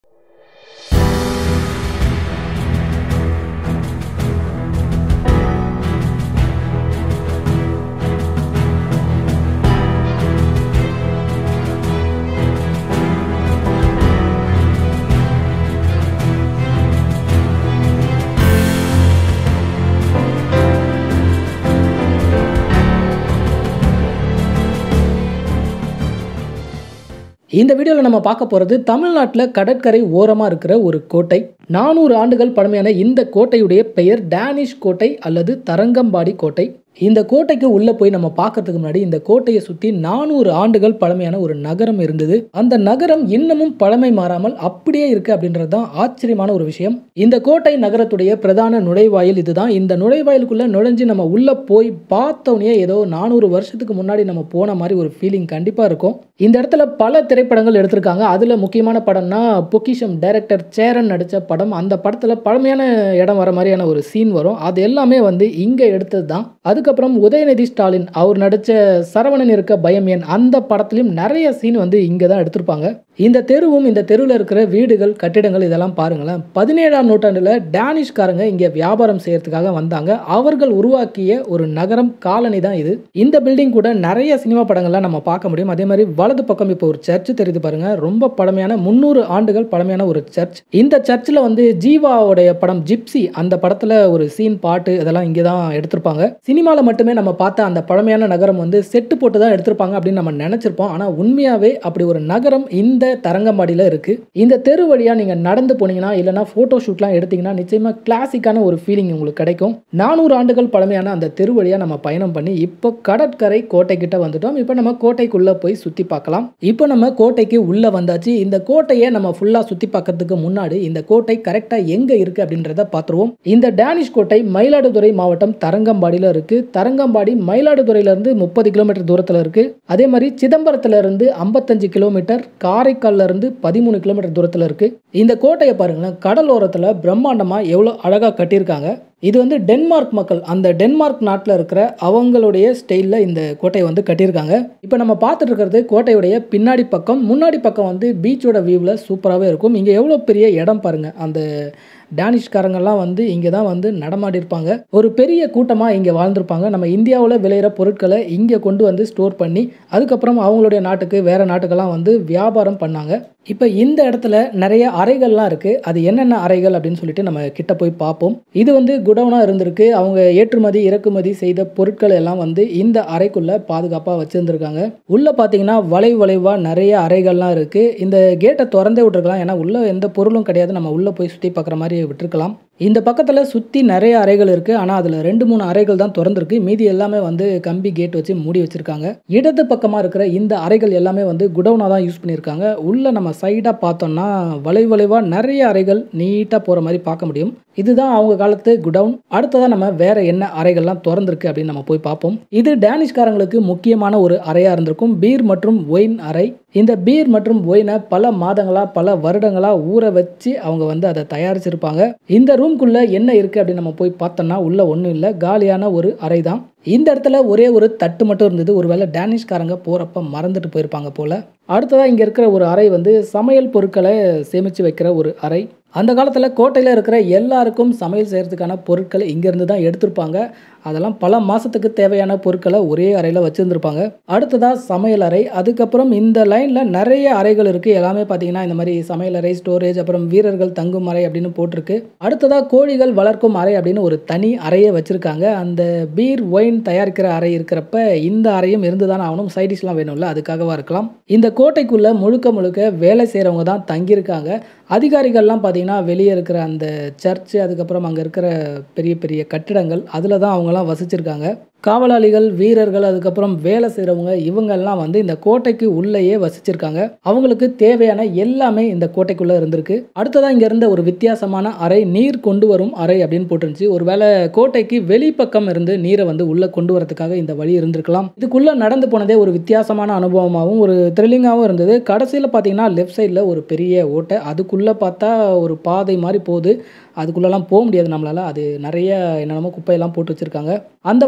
இந்த வீடியோவில் நம்ம பார்க்க போகிறது தமிழ்நாட்டில் கடற்கரை ஓரமாக இருக்கிற ஒரு கோட்டை நானூறு ஆண்டுகள் பழமையான இந்த கோட்டையுடைய பெயர் டேனிஷ் கோட்டை அல்லது தரங்கம்பாடி கோட்டை இந்த கோட்டைக்கு உள்ளே போய் நம்ம பார்க்கறதுக்கு முன்னாடி இந்த கோட்டையை சுற்றி நானூறு ஆண்டுகள் பழமையான ஒரு நகரம் இருந்தது அந்த நகரம் இன்னமும் பழமை மாறாமல் அப்படியே இருக்கு அப்படின்றது தான் ஆச்சரியமான ஒரு விஷயம் இந்த கோட்டை நகரத்துடைய பிரதான நுழைவாயில் இதுதான் இந்த நுழைவாயிலுக்குள்ள நுழைஞ்சு நம்ம உள்ள போய் பார்த்தோன்னே ஏதோ நானூறு வருஷத்துக்கு முன்னாடி நம்ம போன மாதிரி ஒரு ஃபீலிங் கண்டிப்பாக இருக்கும் இந்த இடத்துல பல திரைப்படங்கள் எடுத்திருக்காங்க அதில் முக்கியமான படம்னா பொக்கிஷம் டைரக்டர் சேரன் நடித்த படம் அந்த படத்தில் பழமையான இடம் வர மாதிரியான ஒரு சீன் வரும் அது எல்லாமே வந்து இங்கே எடுத்தது தான் அதுக்கப்புறம் உதயநிதி ஸ்டாலின் அவர் நடித்த சரவணன் இருக்க பயம் ஏன் அந்த படத்துலையும் நிறைய சீன் வந்து இங்கே தான் எடுத்திருப்பாங்க இந்த தெருவும் இந்த தெருவில் இருக்கிற வீடுகள் கட்டிடங்கள் இதெல்லாம் பாருங்களேன் பதினேழாம் நூற்றாண்டில் டேனிஷ்காரங்க இங்கே வியாபாரம் செய்யறதுக்காக வந்தாங்க அவர்கள் உருவாக்கிய ஒரு நகரம் காலனி தான் இது இந்த பில்டிங் கூட நிறைய சினிமா படங்கள்லாம் நம்ம பார்க்க முடியும் அதே மாதிரி வலது பக்கம் இப்போ ஒரு சர்ச் தெரியுது பாருங்க ரொம்ப பழமையான முந்நூறு ஆண்டுகள் பழமையான ஒரு சர்ச் இந்த சர்ச்சில் வந்து ஜீவாவுடைய படம் ஜிப்சி அந்த படத்தில் ஒரு சீன் பாட்டு இதெல்லாம் இங்கே தான் எடுத்திருப்பாங்க சினிமாவில் மட்டுமே நம்ம பார்த்த அந்த பழமையான நகரம் வந்து செட்டு போட்டு தான் எடுத்திருப்பாங்க அப்படின்னு நம்ம நினச்சிருப்போம் ஆனால் உண்மையாகவே அப்படி ஒரு நகரம் இந்த தரங்கம்பாடியில் இருக்குது இந்த தெரு வழியாக நீங்கள் நடந்து போனீங்கன்னா இல்லைனா ஃபோட்டோ ஷூட்லாம் எடுத்தீங்கன்னா நிச்சயமாக கிளாசிக்கான ஒரு ஃபீலிங் உங்களுக்கு கிடைக்கும் நானூறு ஆண்டுகள் பழமையான அந்த தெரு வழியாக நம்ம பயணம் பண்ணி இப்போ கடற்கரை கோட்டை கிட்ட வந்துட்டோம் இப்போ நம்ம கோட்டைக்குள்ளே போய் சுற்றி பார்க்கலாம் இப்போ நம்ம கோட்டைக்கு உள்ளே வந்தாச்சு இந்த கோட்டையை நம்ம ஃபுல்லாக சுற்றி பார்க்கறதுக்கு முன்னாடி இந்த கோட்டை கரெக்டாக எங்கே இருக்குது அப்படின்றத பார்த்துருவோம் இந்த டேனிஷ் கோட்டை மயிலாடுதுறை மாவட்டம் தரங்கம்பாடியில் இருக்குது தரங்கம்பாடி மயிலாடுதுறையிலேருந்து முப்பது கிலோமீட்டர் தூரத்தில் இருக்குது அதே மாதிரி சிதம்பரத்துலேருந்து ஐம்பத்தஞ்சு கிலோமீட்டர் காரைக்கால்ல இருந்து பதிமூணு கிலோமீட்டர் தூரத்தில் இருக்குது இந்த கோட்டையை பாருங்களேன் கடலோரத்தில் பிரம்மாண்டமாக எவ்வளோ அழகாக கட்டியிருக்காங்க இது வந்து டென்மார்க் மக்கள் அந்த டென்மார்க் நாட்டில் இருக்கிற அவங்களுடைய ஸ்டைலில் இந்த கோட்டையை வந்து கட்டியிருக்காங்க இப்போ நம்ம பார்த்துட்டு இருக்கிறது கோட்டையுடைய பின்னாடி பக்கம் முன்னாடி பக்கம் வந்து பீச்சோட வியூவில் சூப்பராகவே இருக்கும் இங்கே எவ்வளோ பெரிய இடம் பாருங்கள் அந்த டேனிஷ்காரங்கெல்லாம் வந்து இங்கே தான் வந்து நடமாடி இருப்பாங்க ஒரு பெரிய கூட்டமாக இங்கே வாழ்ந்திருப்பாங்க நம்ம இந்தியாவில் விளையிற பொருட்களை இங்கே கொண்டு வந்து ஸ்டோர் பண்ணி அதுக்கப்புறம் அவங்களுடைய நாட்டுக்கு வேறு நாட்டுக்கெல்லாம் வந்து வியாபாரம் பண்ணாங்க இப்போ இந்த இடத்துல நிறைய அறைகள்லாம் இருக்குது அது என்னென்ன அறைகள் அப்படின்னு சொல்லிட்டு நம்ம கிட்ட போய் பார்ப்போம் இது வந்து குடவுனாக இருந்திருக்கு அவங்க ஏற்றுமதி இறக்குமதி செய்த பொருட்கள் எல்லாம் வந்து இந்த அறைக்குள்ளே பாதுகாப்பாக வச்சுருந்துருக்காங்க உள்ளே பார்த்தீங்கன்னா வளைவு வளைவாக நிறைய அறைகள்லாம் இருக்குது இந்த கேட்டை திறந்தே விட்டுருக்கலாம் ஏன்னா உள்ளே எந்த பொருளும் கிடையாது நம்ம உள்ளே போய் சுற்றி பார்க்குற மாதிரி விட்டுருக்கலாம் இந்த பக்கத்தில் சுற்றி நிறைய அறைகள் இருக்குது ஆனால் அதில் ரெண்டு மூணு அறைகள் தான் திறந்துருக்கு மீதி எல்லாமே வந்து கம்பி கேட் வச்சு மூடி வச்சுருக்காங்க இடது பக்கமாக இருக்கிற இந்த அறைகள் எல்லாமே வந்து குடவுனாக தான் யூஸ் பண்ணியிருக்காங்க உள்ளே நம்ம சைடாக பார்த்தோம்னா வளைவு வளைவாக நிறைய அறைகள் நீட்டாக போகிற மாதிரி பார்க்க முடியும் இதுதான் அவங்க காலத்து குடவுன் அடுத்ததாக நம்ம வேற என்ன அறைகள்லாம் திறந்திருக்கு அப்படின்னு நம்ம போய் பார்ப்போம் இது டேனிஷ்காரங்களுக்கு முக்கியமான ஒரு அறையாக இருந்திருக்கும் பீர் மற்றும் ஒயின் அறை இந்த பீர் மற்றும் ஒயினை பல மாதங்களாக பல வருடங்களாக ஊற வச்சு அவங்க வந்து அதை தயாரிச்சிருப்பாங்க இந்த ரூம்குள்ளே என்ன இருக்குது அப்படின்னு நம்ம போய் பார்த்தோம்னா உள்ள ஒன்றும் இல்லை காலியான ஒரு அறை தான் இந்த இடத்துல ஒரே ஒரு தட்டு மட்டும் இருந்தது ஒருவேளை டேனிஷ்காரங்க போகிறப்ப மறந்துட்டு போயிருப்பாங்க போல் அடுத்ததாக இங்கே இருக்கிற ஒரு அறை வந்து சமையல் பொருட்களை சேமித்து வைக்கிற ஒரு அறை அந்த காலத்தில் கோட்டையில் இருக்கிற எல்லாருக்கும் சமையல் செய்கிறதுக்கான பொருட்களை இங்கேருந்து தான் எடுத்திருப்பாங்க அதெல்லாம் பல மாதத்துக்கு தேவையான பொருட்களை ஒரே அறையில் வச்சுருந்துருப்பாங்க அடுத்ததாக சமையல் அறை அதுக்கப்புறம் இந்த லைனில் நிறைய அறைகள் இருக்குது எல்லாமே பார்த்தீங்கன்னா இந்த மாதிரி சமையல் அறை ஸ்டோரேஜ் அப்புறம் வீரர்கள் தங்கும் அறை அப்படின்னு போட்டிருக்கு அடுத்ததாக கோழிகள் வளர்க்கும் அறை அப்படின்னு ஒரு தனி அறையை வச்சுருக்காங்க அந்த பீர் ஒயின் தயாரிக்கிற அறை இருக்கிறப்ப இந்த அறையும் இருந்து தான் ஆகணும் சைடிஷ்லாம் வேணும்ல அதுக்காகவா இருக்கலாம் இந்த கோட்டைக்குள்ளே முழுக்க முழுக்க வேலை செய்கிறவங்க தான் தங்கியிருக்காங்க அதிகாரிகள்லாம் பார்த்தீங்கன்னா வெளியே இருக்கிற அந்த சர்ச்சு அதுக்கப்புறம் அங்கே இருக்கிற பெரிய பெரிய கட்டிடங்கள் அதில் தான் அவங்கெல்லாம் வசிச்சிருக்காங்க காவலாளிகள் வீரர்கள் அதுக்கப்புறம் வேலை செய்கிறவங்க இவங்கெல்லாம் வந்து இந்த கோட்டைக்கு உள்ளேயே வசிச்சிருக்காங்க அவங்களுக்கு தேவையான எல்லாமே இந்த கோட்டைக்குள்ளே இருந்திருக்கு அடுத்ததாக இங்கே இருந்த ஒரு வித்தியாசமான அறை நீர் கொண்டு வரும் அறை அப்படின்னு போட்டுருந்துச்சு ஒருவேளை கோட்டைக்கு வெளிப்பக்கம் இருந்து நீரை வந்து உள்ளே கொண்டு வரதுக்காக இந்த வழி இருந்திருக்கலாம் இதுக்குள்ளே நடந்து போனதே ஒரு வித்தியாசமான அனுபவமாகவும் ஒரு த்ரில்லிங்காகவும் இருந்தது கடைசியில் பார்த்தீங்கன்னா லெஃப்ட் சைடில் ஒரு பெரிய ஓட்டை அதுக்குள்ளே பார்த்தா ஒரு பாதை மாதிரி போகுது அதுக்குள்ளெல்லாம் போக முடியாது நம்மளால் அது நிறைய என்னென்னமோ குப்பையெல்லாம் போட்டு வச்சுருக்காங்க அந்த வழியில இருந்து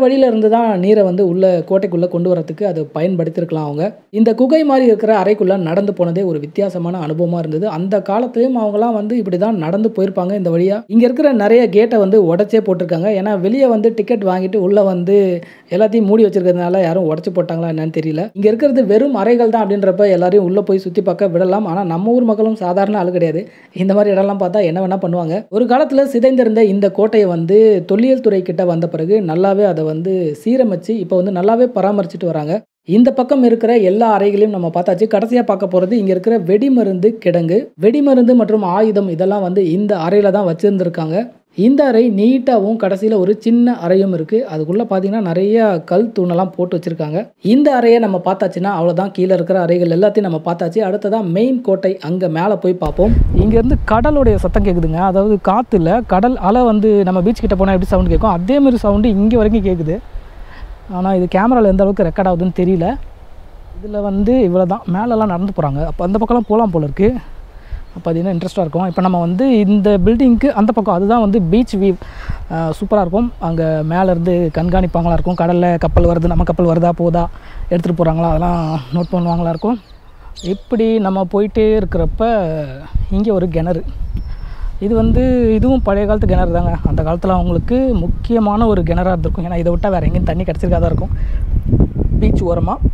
இருந்து தான் நீரை வந்து உள்ள கோட்டைக்குள்ளே கொண்டு வரதுக்கு அது பயன்படுத்தியிருக்கலாம் அவங்க இந்த குகை மாதிரி இருக்கிற அறைக்குள்ளே நடந்து போனதே ஒரு வித்தியாசமான அனுபவமாக இருந்தது அந்த காலத்துலேயும் அவங்களாம் வந்து இப்படி தான் நடந்து போயிருப்பாங்க இந்த வழியாக இங்கே இருக்கிற நிறைய கேட்டை வந்து உடச்சே போட்டிருக்காங்க ஏன்னா வெளியே வந்து டிக்கெட் வாங்கிட்டு உள்ளே வந்து எல்லாத்தையும் மூடி வச்சிருக்கிறதுனால யாரும் உடச்சி போட்டாங்களா என்னன்னு தெரியல இங்கே இருக்கிறது வெறும் அறைகள் தான் அப்படின்றப்ப எல்லாரையும் உள்ளே போய் சுற்றி பார்க்க விடலாம் ஆனால் நம்ம ஊர் மக்களும் சாதாரண ஆள் கிடையாது இந்த மாதிரி இடம்லாம் பார்த்தா என்ன வேணால் பண்ணுவாங்க ஒரு காலத்தில் சிதைந்திருந்த இந்த கோட்டையை வந்து தொல்லியல் துறை கிட்ட வந்த பிறகு நல்லாவே அதை வந்து சீரமைச்சு இப்போ வந்து நல்லாவே பராமரிச்சுட்டு வராங்க இந்த பக்கம் இருக்கிற எல்லா அறைகளையும் நம்ம பார்த்தாச்சு கடைசியாக பார்க்க போகிறது இங்கே இருக்கிற வெடிமருந்து கிடங்கு வெடிமருந்து மற்றும் ஆயுதம் இதெல்லாம் வந்து இந்த அறையில் தான் வச்சுருந்துருக்காங்க இந்த அறை நீட்டாகவும் கடைசியில் ஒரு சின்ன அறையும் இருக்குது அதுக்குள்ளே பார்த்தீங்கன்னா நிறைய கல் தூணெல்லாம் போட்டு வச்சுருக்காங்க இந்த அறையை நம்ம பார்த்தாச்சுன்னா அவ்வளோதான் கீழே இருக்கிற அறைகள் எல்லாத்தையும் நம்ம பார்த்தாச்சு அடுத்ததான் மெயின் கோட்டை அங்கே மேலே போய் பார்ப்போம் இங்கேருந்து கடலுடைய சத்தம் கேட்குதுங்க அதாவது காற்றுல கடல் அலை வந்து நம்ம பீச் கிட்ட போனால் எப்படி சவுண்ட் கேட்கும் அதே மாதிரி சவுண்டு இங்கே வரைக்கும் கேட்குது ஆனால் இது கேமராவில் எந்த அளவுக்கு ரெக்கார்ட் ஆகுதுன்னு தெரியல இதில் வந்து இவ்வளோ தான் மேலெல்லாம் நடந்து போகிறாங்க அப்போ அந்த பக்கம்லாம் போகலாம் போல இருக்குது அப்போ அது இன்னும் இன்ட்ரெஸ்ட்டாக இருக்கும் இப்போ நம்ம வந்து இந்த பில்டிங்க்கு அந்த பக்கம் அதுதான் வந்து பீச் வியூ சூப்பராக இருக்கும் அங்கே மேலேருந்து கண்காணிப்பாங்களா இருக்கும் கடலில் கப்பல் வருது நம்ம கப்பல் வருதா போதா எடுத்துகிட்டு போகிறாங்களா அதெல்லாம் நோட் பண்ணுவாங்களா இருக்கும் இப்படி நம்ம போயிட்டே இருக்கிறப்ப இங்கே ஒரு கிணறு இது வந்து இதுவும் பழைய காலத்து கிணறு தாங்க அந்த காலத்தில் அவங்களுக்கு முக்கியமான ஒரு கிணறாக இருந்திருக்கும் ஏன்னா இதை விட்டால் வேறு எங்கேயும் தண்ணி கிடச்சிருக்காதான் இருக்கும் பீச் ஓரமாக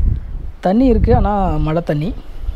தண்ணி இருக்குது ஆனால் மழை தண்ணி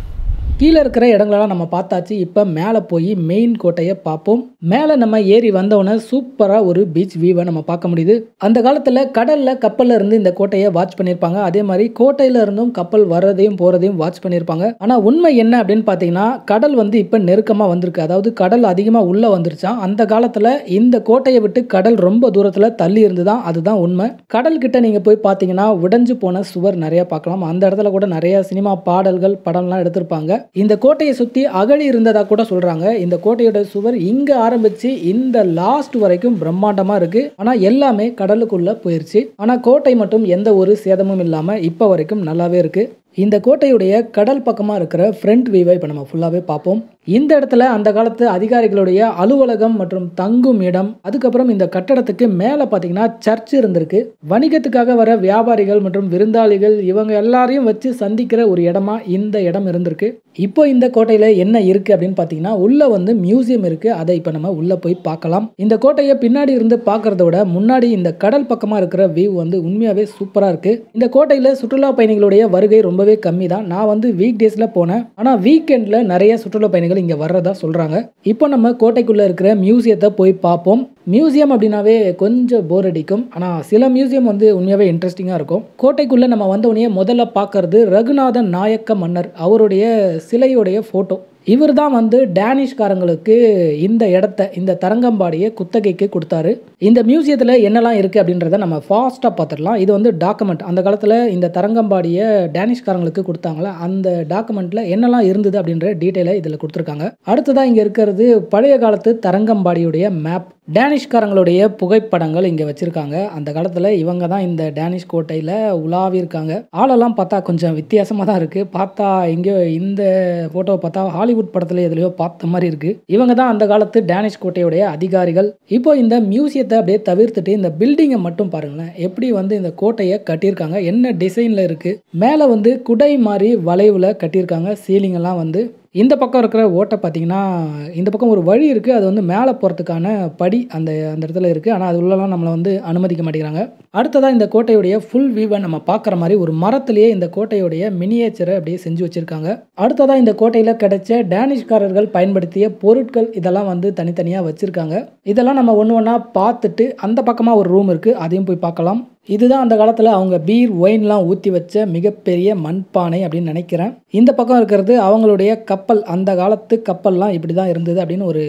கீழே இருக்கிற இடங்களெல்லாம் நம்ம பார்த்தாச்சு இப்போ மேலே போய் மெயின் கோட்டையை பார்ப்போம் மேலே நம்ம ஏறி வந்தவுடனே சூப்பராக ஒரு பீச் வியூவை நம்ம பார்க்க முடியுது அந்த காலத்தில் கடலில் கப்பலில் இருந்து இந்த கோட்டையை வாட்ச் பண்ணியிருப்பாங்க அதே மாதிரி கோட்டையில் இருந்தும் கப்பல் வர்றதையும் போகிறதையும் வாட்ச் பண்ணியிருப்பாங்க ஆனால் உண்மை என்ன அப்படின்னு பார்த்தீங்கன்னா கடல் வந்து இப்போ நெருக்கமாக வந்திருக்கு அதாவது கடல் அதிகமாக உள்ளே வந்துருச்சான் அந்த காலத்தில் இந்த கோட்டையை விட்டு கடல் ரொம்ப தூரத்தில் தள்ளி இருந்து தான் அதுதான் உண்மை கடல் கிட்ட நீங்கள் போய் பார்த்தீங்கன்னா உடைஞ்சு போன சுவர் நிறைய பார்க்கலாம் அந்த இடத்துல கூட நிறைய சினிமா பாடல்கள் படம்லாம் எடுத்திருப்பாங்க இந்த கோட்டையை சுற்றி அகழி இருந்ததா கூட சொல்கிறாங்க இந்த கோட்டையோட சுவர் இங்கே ஆரம்பித்து இந்த லாஸ்ட் வரைக்கும் பிரம்மாண்டமாக இருக்குது ஆனால் எல்லாமே கடலுக்குள்ளே போயிருச்சு ஆனால் கோட்டை மட்டும் எந்த ஒரு சேதமும் இல்லாமல் இப்போ வரைக்கும் நல்லாவே இருக்குது இந்த கோட்டையுடைய கடல் பக்கமாக இருக்கிற ஃப்ரண்ட் வியூவை இப்போ நம்ம ஃபுல்லாகவே பார்ப்போம் இந்த இடத்துல அந்த காலத்து அதிகாரிகளுடைய அலுவலகம் மற்றும் தங்கும் இடம் அதுக்கப்புறம் இந்த கட்டடத்துக்கு மேலே பார்த்தீங்கன்னா சர்ச் இருந்திருக்கு வணிகத்துக்காக வர வியாபாரிகள் மற்றும் விருந்தாளிகள் இவங்க எல்லாரையும் வச்சு சந்திக்கிற ஒரு இடமா இந்த இடம் இருந்திருக்கு இப்போ இந்த கோட்டையில் என்ன இருக்குது அப்படின்னு பார்த்தீங்கன்னா உள்ளே வந்து மியூசியம் இருக்குது அதை இப்போ நம்ம உள்ளே போய் பார்க்கலாம் இந்த கோட்டையை பின்னாடி இருந்து பார்க்கறத விட முன்னாடி இந்த கடல் பக்கமாக இருக்கிற வியூ வந்து உண்மையாகவே சூப்பராக இருக்குது இந்த கோட்டையில் சுற்றுலா பயணிகளுடைய வருகை ரொம்பவே கம்மி தான் நான் வந்து வீக் டேஸில் போனேன் ஆனால் வீக்கெண்டில் நிறைய சுற்றுலா பயணிகள் இங்கே வர்றதா சொல்கிறாங்க இப்போ நம்ம கோட்டைக்குள்ளே இருக்கிற மியூசியத்தை போய் பார்ப்போம் மியூசியம் அப்படின்னாவே கொஞ்சம் போர் அடிக்கும் ஆனால் சில மியூசியம் வந்து உண்மையாகவே இன்ட்ரெஸ்டிங்காக இருக்கும் கோட்டைக்குள்ளே நம்ம வந்த உடனே முதல்ல பார்க்கறது ரகுநாதன் நாயக்க மன்னர் அவருடைய சிலையுடைய ஃபோட்டோ இவர் தான் வந்து டேனிஷ்காரங்களுக்கு இந்த இடத்த இந்த தரங்கம்பாடியை குத்தகைக்கு கொடுத்தாரு இந்த மியூசியத்தில் என்னெல்லாம் இருக்குது அப்படின்றத நம்ம ஃபாஸ்ட்டாக பார்த்துடலாம் இது வந்து டாக்குமெண்ட் அந்த காலத்தில் இந்த தரங்கம்பாடியை டேனிஷ்காரங்களுக்கு கொடுத்தாங்களே அந்த டாக்குமெண்ட்டில் என்னெல்லாம் இருந்தது அப்படின்ற டீட்டெயிலை இதில் கொடுத்துருக்காங்க அடுத்ததாக இங்கே இருக்கிறது பழைய காலத்து தரங்கம்பாடியுடைய மேப் டேனிஷ்காரங்களுடைய புகைப்படங்கள் இங்கே வச்சுருக்காங்க அந்த காலத்தில் இவங்க தான் இந்த டேனிஷ் கோட்டையில் உலாவி இருக்காங்க ஆளெல்லாம் பார்த்தா கொஞ்சம் வித்தியாசமாக தான் இருக்குது பார்த்தா இங்கே இந்த ஃபோட்டோவை பார்த்தா ஹாலிவுட் படத்தில் எதுலையோ பார்த்த மாதிரி இருக்குது இவங்க தான் அந்த காலத்து டேனிஷ் கோட்டையுடைய அதிகாரிகள் இப்போ இந்த மியூசியத்தை அப்படியே தவிர்த்துட்டு இந்த பில்டிங்கை மட்டும் பாருங்களேன் எப்படி வந்து இந்த கோட்டையை கட்டியிருக்காங்க என்ன டிசைனில் இருக்குது மேலே வந்து குடை மாதிரி வளைவில் கட்டியிருக்காங்க சீலிங் எல்லாம் வந்து இந்த பக்கம் இருக்கிற ஓட்டை பார்த்தீங்கன்னா இந்த பக்கம் ஒரு வழி இருக்குது அது வந்து மேலே போகிறதுக்கான படி அந்த அந்த இடத்துல இருக்குது ஆனால் அது உள்ளலாம் நம்மளை வந்து அனுமதிக்க மாட்டேங்கிறாங்க அடுத்ததாக இந்த கோட்டையுடைய ஃபுல் வியூவை நம்ம பார்க்குற மாதிரி ஒரு மரத்திலேயே இந்த கோட்டையுடைய மினியேச்சரை அப்படியே செஞ்சு வச்சுருக்காங்க அடுத்ததாக இந்த கோட்டையில் கிடைச்ச டேனிஷ்காரர்கள் பயன்படுத்திய பொருட்கள் இதெல்லாம் வந்து தனித்தனியாக வச்சுருக்காங்க இதெல்லாம் நம்ம ஒன்று ஒன்றா பார்த்துட்டு அந்த பக்கமாக ஒரு ரூம் இருக்குது அதையும் போய் பார்க்கலாம் இதுதான் அந்த காலத்தில் அவங்க பீர் ஒயின்லாம் ஊற்றி வச்ச மிகப்பெரிய மண்பானை அப்படின்னு நினைக்கிறேன் இந்த பக்கம் இருக்கிறது அவங்களுடைய கப்பல் அந்த காலத்து கப்பல்லாம் இப்படி தான் இருந்தது அப்படின்னு ஒரு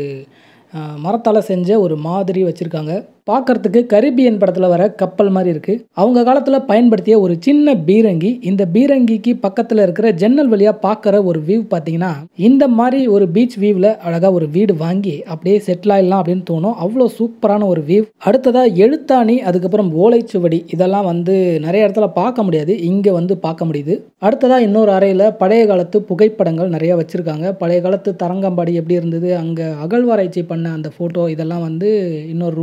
மரத்தால் செஞ்ச ஒரு மாதிரி வச்சுருக்காங்க பார்க்கறதுக்கு கரிபியன் படத்தில் வர கப்பல் மாதிரி இருக்குது அவங்க காலத்தில் பயன்படுத்திய ஒரு சின்ன பீரங்கி இந்த பீரங்கிக்கு பக்கத்தில் இருக்கிற ஜன்னல் வழியாக பார்க்குற ஒரு வியூ பார்த்தீங்கன்னா இந்த மாதிரி ஒரு பீச் வியூவில் அழகாக ஒரு வீடு வாங்கி அப்படியே செட்டில் ஆயிடலாம் அப்படின்னு தோணும் அவ்வளோ சூப்பரான ஒரு வியூ அடுத்ததாக எழுத்தாணி அதுக்கப்புறம் ஓலைச்சுவடி இதெல்லாம் வந்து நிறைய இடத்துல பார்க்க முடியாது இங்கே வந்து பார்க்க முடியுது அடுத்ததாக இன்னொரு அறையில் பழைய காலத்து புகைப்படங்கள் நிறைய வச்சுருக்காங்க பழைய காலத்து தரங்கம்பாடி எப்படி இருந்தது அங்கே அகழ்வாராய்ச்சி பண்ண அந்த ஃபோட்டோ இதெல்லாம் வந்து இன்னொரு ரூமில் வச்சுருக்காங்க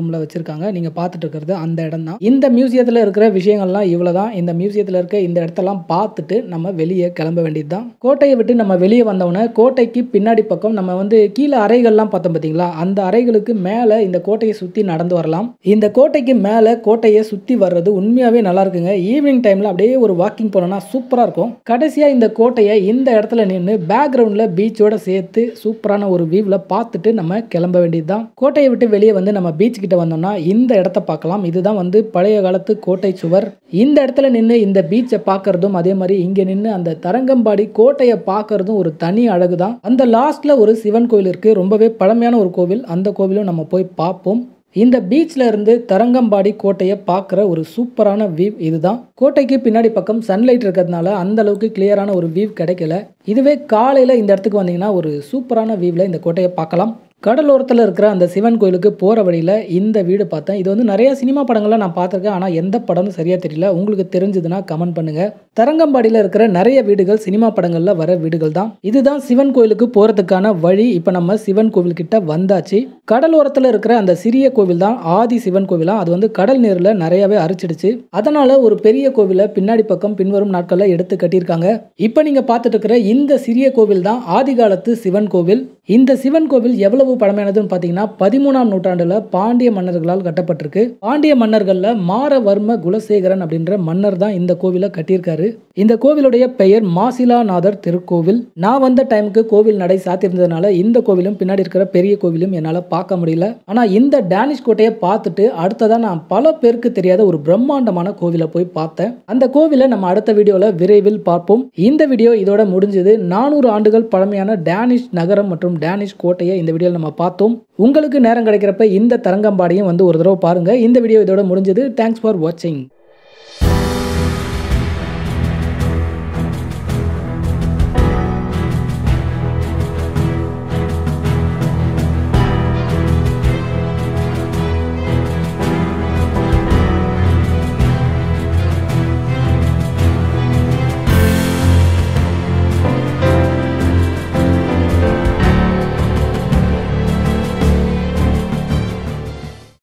வச்சிருக்காங்க நீங்க பார்த்துட்டு இருக்கிறது அந்த இடம் தான் இந்த மியூசியத்தில் இருக்கிற விஷயங்கள்லாம் இவ்வளவுதான் இந்த மியூசியத்தில் இருக்க இந்த இடத்தெல்லாம் பார்த்துட்டு நம்ம வெளியே கிளம்ப வேண்டியது தான் கோட்டையை விட்டு நம்ம வெளியே வந்தோடனே கோட்டைக்கு பின்னாடி பக்கம் நம்ம வந்து கீழே அறைகள்லாம் பார்த்தோம் பார்த்தீங்களா அந்த அறைகளுக்கு மேலே இந்த கோட்டையை சுற்றி நடந்து வரலாம் இந்த கோட்டைக்கு மேலே கோட்டையை சுற்றி வர்றது உண்மையாகவே நல்லா இருக்குங்க ஈவினிங் டைமில் அப்படியே ஒரு வாக்கிங் போனோம்னா சூப்பராக இருக்கும் கடைசியாக இந்த கோட்டையை இந்த இடத்துல நின்று பேக்ரவுண்டில் பீச்சோட சேர்த்து சூப்பரான ஒரு வியூவில் பார்த்துட்டு நம்ம கிளம்ப வேண்டியது தான் கோட்டையை விட்டு வெளியே வந்து நம்ம பீச் கிட்ட வந்தோம்னா இந்த இடத்த பார்க்கலாம் இதுதான் வந்து பழைய காலத்து கோட்டை சுவர் இந்த இடத்துல நின்று இந்த பீச்சை பார்க்கறதும் அதே மாதிரி இங்கே நின்று அந்த தரங்கம்பாடி கோட்டையை பார்க்கறதும் ஒரு தனி அழகு தான் அந்த லாஸ்ட்ல ஒரு சிவன் கோவில் இருக்கு ரொம்பவே பழமையான ஒரு கோவில் அந்த கோவிலும் நம்ம போய் பார்ப்போம் இந்த பீச்ல இருந்து தரங்கம்பாடி கோட்டையை பார்க்குற ஒரு சூப்பரான வியூ இதுதான் கோட்டைக்கு பின்னாடி பக்கம் சன்லைட் இருக்கிறதுனால அந்த அளவுக்கு கிளியரான ஒரு வியூ கிடைக்கல இதுவே காலையில் இந்த இடத்துக்கு வந்தீங்கன்னா ஒரு சூப்பரான வியூவில் இந்த கோட்டையை பார்க்கலாம் கடலோரத்தில் இருக்கிற அந்த சிவன் கோயிலுக்கு போகிற வழியில் இந்த வீடு பார்த்தேன் இது வந்து நிறைய சினிமா படங்கள்லாம் நான் பார்த்துருக்கேன் ஆனால் எந்த படம்னு சரியாக தெரியல உங்களுக்கு தெரிஞ்சதுன்னா கமெண்ட் பண்ணுங்கள் தரங்கம்பாடியில் இருக்கிற நிறைய வீடுகள் சினிமா படங்களில் வர வீடுகள் தான் இதுதான் சிவன் கோயிலுக்கு போகிறதுக்கான வழி இப்போ நம்ம சிவன் கோவில் கிட்ட வந்தாச்சு கடலோரத்தில் இருக்கிற அந்த சிறிய கோவில் தான் ஆதி சிவன் கோவிலாம் அது வந்து கடல் நீரில் நிறையவே அரிச்சிடுச்சு அதனால ஒரு பெரிய கோவிலை பின்னாடி பக்கம் பின்வரும் நாட்களில் எடுத்து கட்டியிருக்காங்க இப்போ நீங்கள் பார்த்துட்டு இருக்கிற இந்த சிறிய கோவில் தான் ஆதி காலத்து சிவன் கோவில் இந்த சிவன் கோவில் எவ்வளவு பழமையானதுன்னு பார்த்தீங்கன்னா பதிமூணாம் நூற்றாண்டுல பாண்டிய மன்னர்களால் கட்டப்பட்டிருக்கு பாண்டிய மன்னர்களில் மாரவர்ம குலசேகரன் அப்படின்ற மன்னர் தான் இந்த கோவிலை கட்டியிருக்காரு இந்த கோவிலுடைய பெயர் மாசிலாநாதர் திருக்கோவில் நான் வந்த டைமுக்கு கோவில் நடை சாத்தியிருந்ததுனால இந்த கோவிலும் பின்னாடி இருக்கிற பெரிய கோவிலும் என்னால் பார்க்க முடியல ஆனால் இந்த டேனிஷ் கோட்டையை பார்த்துட்டு அடுத்ததான் நான் பல பேருக்கு தெரியாத ஒரு பிரம்மாண்டமான கோவிலை போய் பார்த்தேன் அந்த கோவிலை நம்ம அடுத்த வீடியோவில் விரைவில் பார்ப்போம் இந்த வீடியோ இதோட முடிஞ்சது நானூறு ஆண்டுகள் பழமையான டேனிஷ் நகரம் மற்றும் டேனிஷ் கோட்டையை இந்த வீடியோவில் நம்ம பார்த்தோம் உங்களுக்கு நேரம் கிடைக்கிறப்ப இந்த தரங்கம்பாடியும் வந்து ஒரு தடவை பாருங்க இந்த வீடியோ இதோட முடிஞ்சது தேங்க்ஸ் ஃபார் வாட்சிங்